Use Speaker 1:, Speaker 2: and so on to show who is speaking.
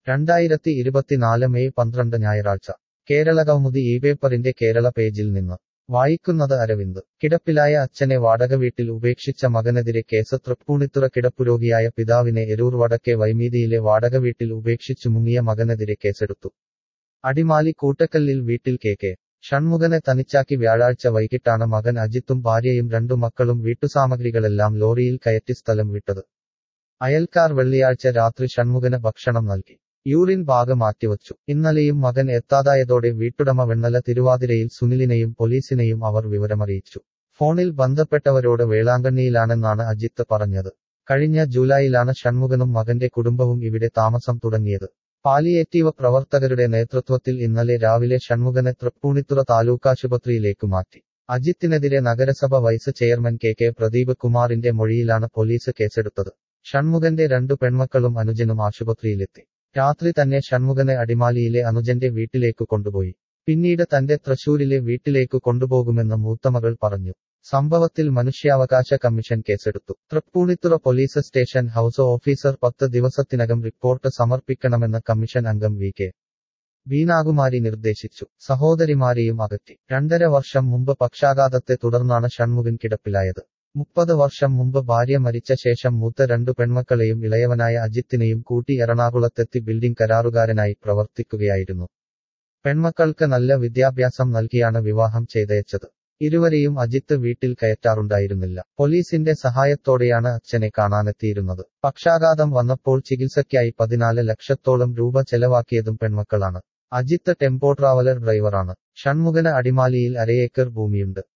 Speaker 1: രണ്ടായിരത്തി ഇരുപത്തിനാല് മെയ് പന്ത്രണ്ട് ഞായറാഴ്ച കേരള കൗമുദി ഈ പേപ്പറിന്റെ കേരള പേജിൽ നിന്ന് വായിക്കുന്നത് അരവിന്ദ് കിടപ്പിലായ അച്ഛനെ വാടക വീട്ടിൽ ഉപേക്ഷിച്ച മകനെതിരെ കേസ് തൃപ്പൂണിത്തുറ കിടപ്പുരോഗിയായ പിതാവിനെ എരൂർ വടക്കേ വൈമീതിയിലെ വാടക വീട്ടിൽ ഉപേക്ഷിച്ചു മുങ്ങിയ മകനെതിരെ കേസെടുത്തു അടിമാലി കൂട്ടക്കല്ലിൽ വീട്ടിൽ കെ കെ ഷൺമുഖനെ തനിച്ചാക്കി വ്യാഴാഴ്ച വൈകിട്ടാണ് മകൻ അജിത്തും ഭാര്യയും രണ്ടു മക്കളും വീട്ടുസാമഗ്രികളെല്ലാം ലോറിയിൽ കയറ്റി സ്ഥലം വിട്ടത് അയൽക്കാർ വെള്ളിയാഴ്ച രാത്രി ഷൺമുഖന് ഭക്ഷണം നൽകി യൂറിൻ ബാഗ് മാറ്റിവച്ചു ഇന്നലെയും മകൻ എത്താതായതോടെ വീട്ടുടമ വെണ്ണല തിരുവാതിരയിൽ സുനിലിനെയും പോലീസിനെയും അവർ വിവരമറിയിച്ചു ഫോണിൽ ബന്ധപ്പെട്ടവരോട് വേളാങ്കണ്ണിയിലാണെന്നാണ് അജിത്ത് പറഞ്ഞത് കഴിഞ്ഞ ജൂലൈയിലാണ് ഷൺമുഖനും മകന്റെ കുടുംബവും ഇവിടെ താമസം തുടങ്ങിയത് പാലിയേറ്റീവ് പ്രവർത്തകരുടെ നേതൃത്വത്തിൽ ഇന്നലെ രാവിലെ ഷൺമുഖനെ തൃപ്പൂണിത്തുറ താലൂക്കാശുപത്രിയിലേക്ക് മാറ്റി അജിത്തിനെതിരെ നഗരസഭ vice chairman K K Pradeep കുമാറിന്റെ മൊഴിയിലാണ് പോലീസ് കേസെടുത്തത് ഷൺമുഖന്റെ രണ്ടു പെൺമക്കളും അനുജനും ആശുപത്രിയിലെത്തി രാത്രി തന്നെ ഷൺമുഖനെ അടിമാലിയിലെ അനുജന്റെ വീട്ടിലേക്ക് കൊണ്ടുപോയി പിന്നീട് തന്റെ തൃശൂരിലെ വീട്ടിലേക്ക് കൊണ്ടുപോകുമെന്ന് മൂത്തമകൾ പറഞ്ഞു സംഭവത്തിൽ മനുഷ്യാവകാശ കമ്മീഷൻ കേസെടുത്തു Thrippunithura police station house officer പത്ത് ദിവസത്തിനകം റിപ്പോർട്ട് സമർപ്പിക്കണമെന്ന് കമ്മീഷൻ അംഗം വി കെ ബീനാകുമാരി നിർദ്ദേശിച്ചു സഹോദരിമാരെയും അകറ്റി രണ്ടര വർഷം മുമ്പ് പക്ഷാഘാതത്തെ തുടർന്നാണ് ഷൺമുഖൻ കിടപ്പിലായത് മുപ്പത് വർഷം മുമ്പ് ഭാര്യ മരിച്ച ശേഷം മൂത്ത രണ്ടു പെൺമക്കളെയും ഇളയവനായ അജിത്തിനെയും കൂട്ടി എറണാകുളത്തെത്തി ബിൽഡിംഗ് കരാറുകാരനായി പ്രവർത്തിക്കുകയായിരുന്നു പെൺമക്കൾക്ക് നല്ല വിദ്യാഭ്യാസം നൽകിയാണ് വിവാഹം ചെയ്തയച്ചത് ഇരുവരെയും അജിത്ത് വീട്ടിൽ കയറ്റാറുണ്ടായിരുന്നില്ല പോലീസിന്റെ സഹായത്തോടെയാണ് അച്ഛനെ കാണാനെത്തിയിരുന്നത് പക്ഷാഘാതം വന്നപ്പോൾ ചികിത്സയ്ക്കായി പതിനാല് ലക്ഷത്തോളം രൂപ ചെലവാക്കിയതും പെൺമക്കളാണ് അജിത്ത് ടെമ്പോ ട്രാവലർ ഡ്രൈവറാണ് ഷൺമുഖന് അടിമാലിയിൽ അരയേക്കർ ഭൂമിയുണ്ട്